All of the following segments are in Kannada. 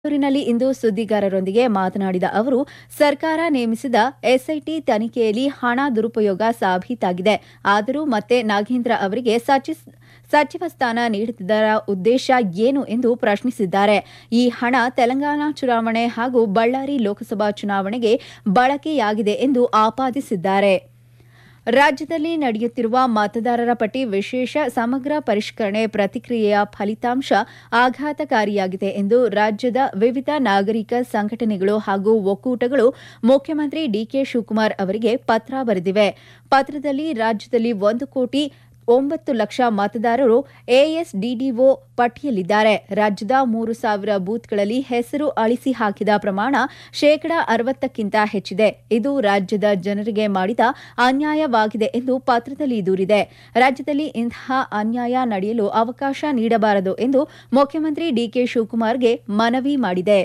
ಬೆಂಗಳೂರಿನಲ್ಲಿ ಇಂದು ಸುದ್ದಿಗಾರರೊಂದಿಗೆ ಮಾತನಾಡಿದ ಅವರು ಸರ್ಕಾರ ನೇಮಿಸಿದ ಎಸ್ಐಟಿ ತನಿಖೆಯಲ್ಲಿ ಹಣ ದುರುಪಯೋಗ ಸಾಬೀತಾಗಿದೆ ಆದರೂ ಮತ್ತೆ ನಾಗೇಂದ್ರ ಅವರಿಗೆ ಸಚಿ- ಸಚಿವ ಸ್ಥಾನ ನೀಡುತ್ತಿದ್ದರ ಉದ್ದೇಶ ಏನು ಎಂದು ಪ್ರಶ್ನಿಸಿದ್ದಾರೆ ಈ ಹಣ ತೆಲಂಗಾಣ ಚುನಾವಣೆ ಹಾಗೂ ಬಳ್ಳಾರಿ ಲೋಕಸಭಾ ಚುನಾವಣೆಗೆ ಬಳಕೆಯಾಗಿದೆ ಎಂದು ಆಪಾದಿಸಿದ್ದಾರೆ ರಾಜ್ಯದಲ್ಲಿ ನಡೆಯುತ್ತಿರುವ ಮತದಾರರ ಪಟ್ಟಿ ವಿಶೇಷ ಸಮಗ್ರ ಪರಿಷ್ಕರಣೆ ಪ್ರತಿಕ್ರಿಯೆಯ ಫಲಿತಾಂಶ ಆಘಾತಕಾರಿಯಾಗಿದೆ ಎಂದು ರಾಜ್ಯದ ವಿವಿಧ ನಾಗರಿಕ ಸಂಘಟನೆಗಳು ಹಾಗೂ ಒಕ್ಕೂಟಗಳು ಮುಖ್ಯಮಂತ್ರಿ ಡಿಕೆ ಶಿವಕುಮಾರ್ ಅವರಿಗೆ ಪತ್ರ ಬರೆದಿವೆ ಪತ್ರದಲ್ಲಿ ರಾಜ್ಯದಲ್ಲಿ ಒಂದು ಕೋಟಿ ಒಂಬತ್ತು ಲಕ್ಷ ಮತದಾರರು ಎಎಸ್ಡಿಡಿಒ ಪಟ್ಟಿಯಲ್ಲಿದ್ದಾರೆ ರಾಜ್ಯದ ಮೂರು ಸಾವಿರ ಬೂತ್ಗಳಲ್ಲಿ ಹೆಸರು ಅಳಿಸಿ ಹಾಕಿದ ಪ್ರಮಾಣ ಶೇಕಡಾ ಅರವತ್ತಕ್ಕಿಂತ ಹೆಚ್ಚಿದೆ ಇದು ರಾಜ್ಯದ ಜನರಿಗೆ ಮಾಡಿದ ಅನ್ಯಾಯವಾಗಿದೆ ಎಂದು ಪತ್ರದಲ್ಲಿ ದೂರಿದೆ ರಾಜ್ಯದಲ್ಲಿ ಇಂತಹ ಅನ್ಯಾಯ ನಡೆಯಲು ಅವಕಾಶ ನೀಡಬಾರದು ಎಂದು ಮುಖ್ಯಮಂತ್ರಿ ಡಿಕೆ ಶಿವಕುಮಾರ್ಗೆ ಮನವಿ ಮಾಡಿದೆ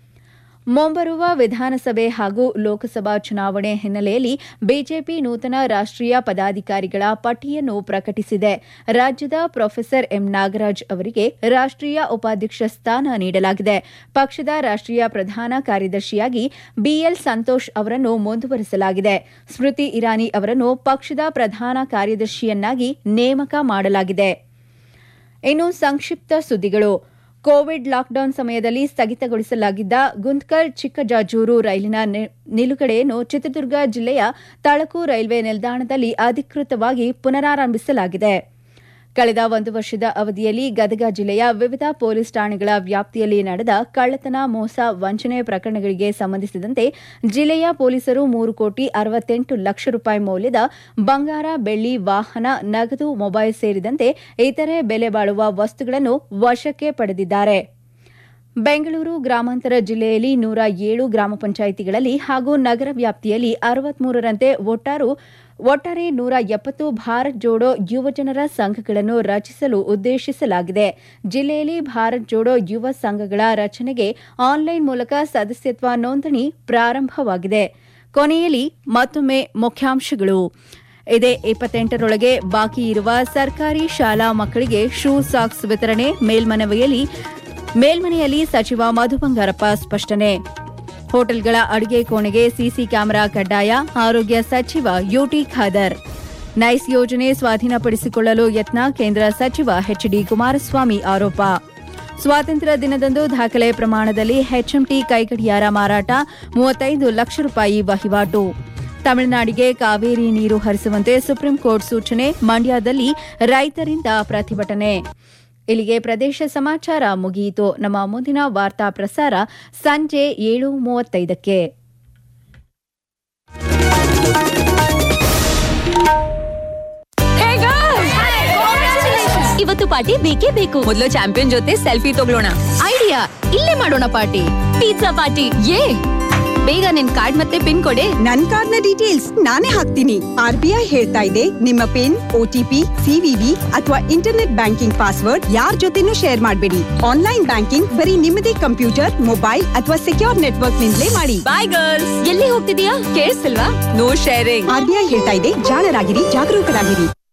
ಮುಂಬರುವ ವಿಧಾನಸಭೆ ಹಾಗೂ ಲೋಕಸಭಾ ಚುನಾವಣೆ ಹಿನ್ನೆಲೆಯಲ್ಲಿ ಬಿಜೆಪಿ ನೂತನ ರಾಷ್ಟ್ರೀಯ ಪದಾಧಿಕಾರಿಗಳ ಪಟ್ಟಿಯನ್ನು ಪ್ರಕಟಿಸಿದೆ ರಾಜ್ಯದ ಪ್ರೊಫೆಸರ್ ಎಂ ನಾಗರಾಜ್ ಅವರಿಗೆ ರಾಷ್ಟ್ರೀಯ ಉಪಾಧ್ಯಕ್ಷ ಸ್ಥಾನ ನೀಡಲಾಗಿದೆ ಪಕ್ಷದ ರಾಷ್ಟ್ರೀಯ ಪ್ರಧಾನ ಕಾರ್ಯದರ್ಶಿಯಾಗಿ ಬಿಎಲ್ ಸಂತೋಷ್ ಅವರನ್ನು ಮುಂದುವರಿಸಲಾಗಿದೆ ಸ್ಮೃತಿ ಇರಾನಿ ಅವರನ್ನು ಪಕ್ಷದ ಪ್ರಧಾನ ಕಾರ್ಯದರ್ಶಿಯನ್ನಾಗಿ ನೇಮಕ ಮಾಡಲಾಗಿದೆ ಇನ್ನು ಸಂಕ್ಷಿಪ್ತ ಸುದ್ದಿಗಳು ಕೋವಿಡ್ ಲಾಕ್ಡೌನ್ ಸಮಯದಲ್ಲಿ ಸ್ಥಗಿತಗೊಳಿಸಲಾಗಿದ್ದ ಗುಂತ್ಕಲ್ ಚಿಕ್ಕಜಾಜೂರು ರೈಲಿನ ನಿ- ನಿಲುಗಡೆಯನ್ನು ಚಿತ್ರದುರ್ಗ ಜಿಲ್ಲೆಯ ತಳಕು ರೈಲ್ವೆ ನಿಲ್ದಾಣದಲ್ಲಿ ಅಧಿಕೃತವಾಗಿ ಪುನರಾರಂಭಿಸಲಾಗಿದೆ ಕಳೆದ ಒಂದು ವರ್ಷದ ಅವಧಿಯಲ್ಲಿ ಗದಗ ಜಿಲ್ಲೆಯ ವಿವಿಧ ಪೊಲೀಸ್ ಠಾಣೆಗಳ ವ್ಯಾಪ್ತಿಯಲ್ಲಿ ನಡೆದ ಕಳ್ಳತನ ಮೋಸ ವಂಚನೆ ಪ್ರಕರಣಗಳಿಗೆ ಸಂಬಂಧಿಸಿದಂತೆ ಜಿಲ್ಲೆಯ ಪೊಲೀಸರು ಮೂರು ಕೋಟಿ ಅರವತ್ತೆಂಟು ಲಕ್ಷ ರೂಪಾಯಿ ಮೌಲ್ಯದ ಬಂಗಾರ ಬೆಳ್ಳಿ ವಾಹನ ನಗದು ಮೊಬೈಲ್ ಸೇರಿದಂತೆ ಇತರೆ ಬೆಲೆ ಬಾಳುವ ವಸ್ತುಗಳನ್ನು ವಶಕ್ಕೆ ಪಡೆದಿದ್ದಾರೆ ಬೆಂಗಳೂರು ಗ್ರಾಮಾಂತರ ಜಿಲ್ಲೆಯಲ್ಲಿ ನೂರ ಏಳು ಗ್ರಾಮ ಪಂಚಾಯಿತಿಗಳಲ್ಲಿ ಹಾಗೂ ನಗರ ವ್ಯಾಪ್ತಿಯಲ್ಲಿ ಅರವತ್ಮೂರರಂತೆ ಒಟ್ಟಾರು ಒಟ್ಟಾರೆ ನೂರ ಎಪ್ಪತ್ತು ಭಾರತ್ ಜೋಡೋ ಯುವಜನರ ಸಂಘಗಳನ್ನು ರಚಿಸಲು ಉದ್ದೇಶಿಸಲಾಗಿದೆ ಜಿಲ್ಲೆಯಲ್ಲಿ ಭಾರತ್ ಜೋಡೋ ಯುವ ಸಂಘಗಳ ರಚನೆಗೆ ಆನ್ಲೈನ್ ಮೂಲಕ ಸದಸ್ಯತ್ವ ನೋಂದಣಿ ಪ್ರಾರಂಭವಾಗಿದೆ ಕೊನೆಯಲ್ಲಿ ಮತ್ತೊಮ್ಮೆ ಮುಖ್ಯಾಂಶಗಳು ಇದೇ ಇಪ್ಪತ್ತೆಂಟರೊಳಗೆ ಬಾಕಿ ಇರುವ ಸರ್ಕಾರಿ ಶಾಲಾ ಮಕ್ಕಳಿಗೆ ಶೂ ಸಾಕ್ಸ್ ವಿತರಣೆ ಮೇಲ್ಮನವಿಯಲ್ಲಿ ಮೇಲ್ಮನೆಯಲ್ಲಿ ಸಚಿವ ಮಧು ಬಂಗಾರಪ್ಪ ಸ್ಪಷ್ಟನೆ ಹೋಟೆಲ್ಗಳ ಅಡುಗೆ ಕೋಣೆಗೆ ಸಿಸಿ ಕ್ಯಾಮೆರಾ ಕಡ್ಡಾಯ ಆರೋಗ್ಯ ಸಚಿವ ಯುಟಿ ಖಾದರ್ ನೈಸ್ ಯೋಜನೆ ಸ್ವಾಧೀನಪಡಿಸಿಕೊಳ್ಳಲು ಯತ್ನ ಕೇಂದ್ರ ಸಚಿವ ಎಚ್ಡಿ ಕುಮಾರಸ್ವಾಮಿ ಆರೋಪ ಸ್ವಾತಂತ್ರ್ಯ ದಿನದಂದು ದಾಖಲೆ ಪ್ರಮಾಣದಲ್ಲಿ ಎಚ್ಎಂಟಿ ಕೈಗಡಿಯಾರ ಮಾರಾಟ ಮೂವತ್ತೈದು ಲಕ್ಷ ರೂಪಾಯಿ ವಹಿವಾಟು ತಮಿಳುನಾಡಿಗೆ ಕಾವೇರಿ ನೀರು ಹರಿಸುವಂತೆ ಸುಪ್ರೀಂ ಕೋರ್ಟ್ ಸೂಚನೆ ಮಂಡ್ಯದಲ್ಲಿ ರೈತರಿಂದ ಪ್ರತಿಭಟನೆ ಇಲ್ಲಿಗೆ ಪ್ರದೇಶ ಸಮಾಚಾರ ಮುಗಿಯಿತು ನಮ್ಮ ಮುಂದಿನ ವಾರ್ತಾ ಪ್ರಸಾರ ಸಂಜೆ ಏಳು ಮೂವತ್ತೈದಕ್ಕೆ ಇವತ್ತು ಪಾರ್ಟಿ ಬೇಕೇ ಬೇಕು ಮೊದಲು ಚಾಂಪಿಯನ್ ಜೊತೆ ಸೆಲ್ಫಿ ತಗೊಳ್ಳೋಣ ಐಡಿಯಾ ಇಲ್ಲೇ ಮಾಡೋಣ ಪಾರ್ಟಿ ಪಿಜ್ಜಾ ಪಾರ್ಟಿ ಏ ಬೇಗ ನಿನ್ ಕಾರ್ಡ್ ಮತ್ತೆ ಪಿನ್ ಕೊಡೆ ನನ್ ಕಾರ್ಡ್ನ ಡೀಟೇಲ್ಸ್ ನಾನೇ ಹಾಕ್ತೀನಿ ಆರ್ ಬಿ ಐ ಹೇಳ್ತಾ ಇದೆ ನಿಮ್ಮ ಪಿನ್ ಒಟಿಪಿ ಸಿವಿವಿ ಅಥವಾ ಇಂಟರ್ನೆಟ್ ಬ್ಯಾಂಕಿಂಗ್ ಪಾಸ್ವರ್ಡ್ ಯಾರ್ ಜೊತೆನೂ ಶೇರ್ ಮಾಡಬೇಡಿ ಆನ್ಲೈನ್ ಬ್ಯಾಂಕಿಂಗ್ ಬರೀ ನಿಮ್ಮದೇ ಕಂಪ್ಯೂಟರ್ ಮೊಬೈಲ್ ಅಥವಾ ಸೆಕ್ಯೂರ್ ನೆಟ್ವರ್ಕ್ ನಿಂದಲೇ ಮಾಡಿ ಬಾಯ್ ಗರ್ಲ್ಸ್ ಎಲ್ಲಿ ಹೋಗ್ತಿದೀಯಾ ಕೇಳಿಸ್ತಿಲ್ವಾ no sharing R B I ಹೇಳ್ತಾ ಇದೆ ಜಾಣರಾಗಿರಿ ಜಾಗರೂಕರಾಗಿರಿ